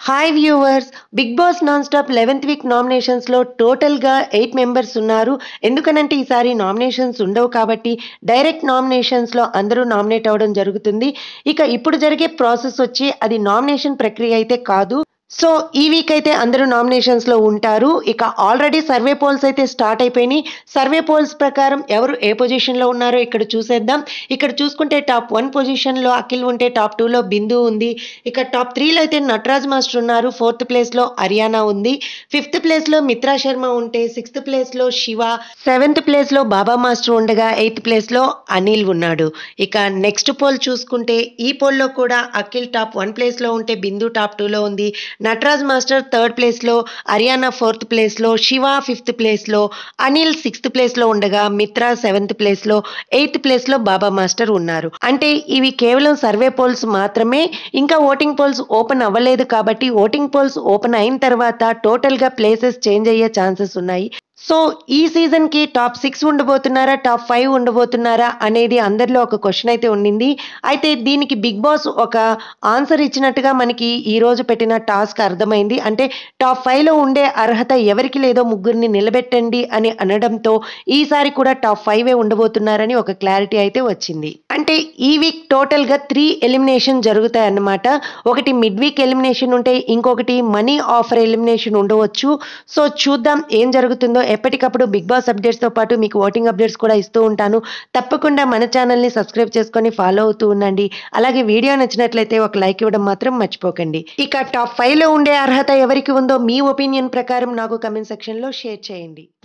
hi viewers Bigg Boss non stop eleventh week నామినేషన్స్లో టోటల్గా eight members ఉన్నారు ఎందుకనంటే ఈసారి నామినేషన్స్ ఉండవు కాబట్టి డైరెక్ట్ నామినేషన్స్లో అందరూ నామినేట్ అవ్వడం జరుగుతుంది ఇక ఇప్పుడు జరిగే ప్రాసెస్ వచ్చి అది నామినేషన్ ప్రక్రియ అయితే కాదు సో ఈ వీక్ అయితే అందరూ నామినేషన్స్లో ఉంటారు ఇక ఆల్రెడీ సర్వే పోల్స్ అయితే స్టార్ట్ అయిపోయినాయి సర్వే పోల్స్ ప్రకారం ఎవరు ఏ పొజిషన్లో ఉన్నారో ఇక్కడ చూసేద్దాం ఇక్కడ చూసుకుంటే టాప్ వన్ పొజిషన్లో అఖిల్ ఉంటే టాప్ టూలో బిందు ఉంది ఇక టాప్ త్రీలో అయితే నటరాజ్ మాస్టర్ ఉన్నారు ఫోర్త్ ప్లేస్లో హర్యానా ఉంది ఫిఫ్త్ ప్లేస్లో మిత్రా శర్మ ఉంటే సిక్స్త్ ప్లేస్లో శివ సెవెంత్ ప్లేస్లో బాబా మాస్టర్ ఉండగా ఎయిత్ ప్లేస్లో అనిల్ ఉన్నాడు ఇక నెక్స్ట్ పోల్ చూసుకుంటే ఈ పోల్లో కూడా అఖిల్ టాప్ వన్ ప్లేస్లో ఉంటే బిందు టాప్ టూలో ఉంది నటరాజ్ మాస్టర్ థర్డ్ ప్లేస్లో హర్యానా ఫోర్త్ ప్లేస్లో శివ ఫిఫ్త్ ప్లేస్లో అనిల్ సిక్స్త్ ప్లేస్లో ఉండగా మిత్రా సెవెంత్ ప్లేస్లో ఎయిత్ ప్లేస్లో బాబా మాస్టర్ ఉన్నారు అంటే ఇవి కేవలం సర్వే పోల్స్ మాత్రమే ఇంకా ఓటింగ్ పోల్స్ ఓపెన్ అవ్వలేదు కాబట్టి ఓటింగ్ పోల్స్ ఓపెన్ అయిన తర్వాత టోటల్గా ప్లేసెస్ చేంజ్ అయ్యే ఛాన్సెస్ ఉన్నాయి సో ఈ సీజన్కి టాప్ సిక్స్ ఉండబోతున్నారా టాప్ ఫైవ్ ఉండబోతున్నారా అనేది అందరిలో ఒక క్వశ్చన్ అయితే ఉండింది అయితే దీనికి బిగ్ బాస్ ఒక ఆన్సర్ ఇచ్చినట్టుగా మనకి ఈ రోజు పెట్టిన టాస్క్ అర్థమైంది అంటే టాప్ ఫైవ్లో ఉండే అర్హత ఎవరికి లేదో ముగ్గురిని నిలబెట్టండి అని అనడంతో ఈసారి కూడా టాప్ ఫైవే ఉండబోతున్నారని ఒక క్లారిటీ అయితే వచ్చింది అంటే ఈ వీక్ టోటల్గా త్రీ ఎలిమినేషన్ జరుగుతాయి అన్నమాట ఒకటి మిడ్ వీక్ ఎలిమినేషన్ ఉంటే ఇంకొకటి మనీ ఆఫర్ ఎలిమినేషన్ ఉండవచ్చు సో చూద్దాం ఏం జరుగుతుందో ఎప్పటికప్పుడు బిగ్ బాస్ అప్డేట్స్తో పాటు మీకు ఓటింగ్ అప్డేట్స్ కూడా ఇస్తూ ఉంటాను తప్పకుండా మన ఛానల్ని సబ్స్క్రైబ్ చేసుకొని ఫాలో అవుతూ ఉండండి అలాగే వీడియో నచ్చినట్లయితే ఒక లైక్ ఇవ్వడం మాత్రం మర్చిపోకండి ఇక టాప్ ఫైవ్లో ఉండే అర్హత ఎవరికి ఉందో మీ ఒపీనియన్ ప్రకారం నాకు కమెంట్ సెక్షన్లో షేర్ చేయండి